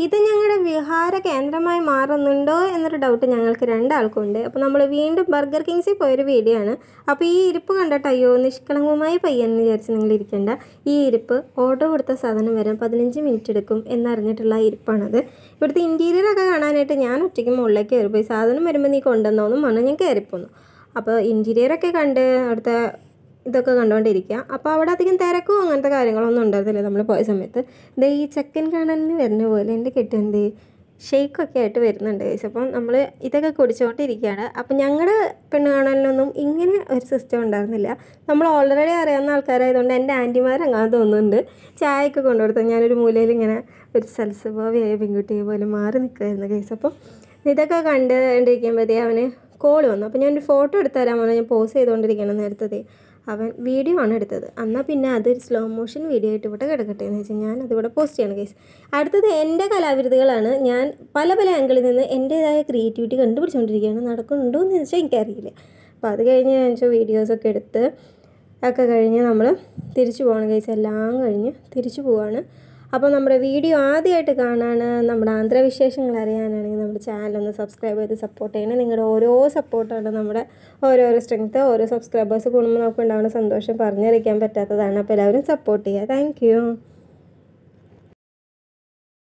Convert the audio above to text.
ഇത് ഞങ്ങളുടെ വിഹാര കേന്ദ്രമായി മാറുന്നുണ്ടോ എന്നൊരു ഡൗട്ട് ഞങ്ങൾക്ക് രണ്ടാൾക്കും ഉണ്ട് അപ്പോൾ നമ്മൾ വീണ്ടും ബർഗർ കിങ്സിൽ പോയൊരു വീഡിയോ ആണ് അപ്പോൾ ഈ ഇരിപ്പ് കണ്ടിട്ട് അയ്യോ നിഷ്കളങ്കമായി പയ്യെന്ന് വിചാരിച്ച് നിങ്ങൾ ഇരിക്കേണ്ട ഈ ഇരിപ്പ് ഓർഡർ കൊടുത്ത സാധനം വരാൻ പതിനഞ്ച് മിനിറ്റ് എടുക്കും എന്നറിഞ്ഞിട്ടുള്ള ആ ഇരിപ്പാണത് ഇവിടുത്തെ ഇൻറ്റീരിയറൊക്കെ കാണാനായിട്ട് ഞാൻ ഒറ്റയ്ക്ക് മുകളിലേക്ക് കയറിപ്പോയി സാധനം വരുമ്പോൾ നീ കൊണ്ടുവന്നോന്നും പറഞ്ഞ് ഞാൻ കയറിപ്പോന്നു അപ്പോൾ ഇൻറ്റീരിയറൊക്കെ കണ്ട് അവിടുത്തെ ഇതൊക്കെ കണ്ടുകൊണ്ടിരിക്കുക അപ്പോൾ അവിടെ അധികം തിരക്കും അങ്ങനത്തെ കാര്യങ്ങളൊന്നും ഉണ്ടായിരുന്നില്ല നമ്മൾ പോയ സമയത്ത് ദേ ഈ ചെക്കൻ കാണലിന് വരുന്ന പോലെ എൻ്റെ കെട്ടുന്നത് ഷെയ്ക്കൊക്കെ ആയിട്ട് വരുന്നുണ്ട് ഗൈസ് അപ്പം നമ്മൾ ഇതൊക്കെ കുടിച്ചുകൊണ്ടിരിക്കുകയാണ് അപ്പം ഞങ്ങളുടെ പെണ്ണ് കാണലിനൊന്നും ഇങ്ങനെ ഒരു സിസ്റ്റം ഉണ്ടായിരുന്നില്ല നമ്മൾ ഓൾറെഡി അറിയാവുന്ന ആൾക്കാരായതുകൊണ്ട് എൻ്റെ ആൻറ്റിമാർ അങ്ങനെ തോന്നുന്നുണ്ട് ചായയൊക്കെ കൊണ്ടുകൊടുത്തു ഞാനൊരു മൂലയിൽ ഇങ്ങനെ ഒരു സൽസ്വഭാവിയായ പെൺകുട്ടിയെ പോലെ മാറി നിൽക്കുമായിരുന്നു ഗൈസ് അപ്പം ഇതൊക്കെ കണ്ടുകൊണ്ടിരിക്കുമ്പോഴത്തേ അവന് കോൾ വന്നു അപ്പോൾ ഞാനൊരു ഫോട്ടോ എടുത്ത് തരാൻ പറഞ്ഞു ഞാൻ പോസ് ചെയ്തുകൊണ്ടിരിക്കണം നേരത്തെ അവൻ വീഡിയോ ആണ് എടുത്തത് എന്നാൽ പിന്നെ അതൊരു സ്ലോ മോഷൻ വീഡിയോ ആയിട്ട് ഇവിടെ കിടക്കട്ടെ എന്ന് വെച്ചാൽ ഞാൻ അതിവിടെ പോസ്റ്റ് ചെയ്യണം കേസ് അടുത്തത് എൻ്റെ കലാവിരുതുകളാണ് ഞാൻ പല പല ആംഗിളിൽ നിന്ന് എൻ്റേതായ ക്രിയേറ്റിവിറ്റി കണ്ടുപിടിച്ചുകൊണ്ടിരിക്കുകയാണ് നടക്കുന്നുണ്ടോ എന്ന് വെച്ചാൽ എനിക്കറിയില്ല അപ്പോൾ അത് കഴിഞ്ഞ് ഞാൻ വെച്ചാൽ വീഡിയോസൊക്കെ എടുത്ത് ഒക്കെ കഴിഞ്ഞ് നമ്മൾ തിരിച്ചു പോകണം കേസ് എല്ലാം കഴിഞ്ഞ് തിരിച്ചു പോവാണ് അപ്പോൾ നമ്മുടെ വീഡിയോ ആദ്യമായിട്ട് കാണാൻ നമ്മുടെ ആന്ധ്രവിശേഷങ്ങൾ അറിയാനാണെങ്കിൽ നമ്മുടെ ചാനൽ ഒന്ന് സബ്സ്ക്രൈബ് ചെയ്ത് സപ്പോർട്ട് ചെയ്യണം നിങ്ങളുടെ ഓരോ സപ്പോർട്ടാണ് നമ്മുടെ ഓരോരോ സ്ട്രെങ്ത്ത് ഓരോ സബ്സ്ക്രൈബേഴ്സ് കൂടുമ്പോൾ നമുക്ക് ഉണ്ടാകുന്ന സന്തോഷം പറഞ്ഞറിയിക്കാൻ പറ്റാത്തതാണ് അപ്പോൾ എല്ലാവരും സപ്പോർട്ട് ചെയ്യുക താങ്ക്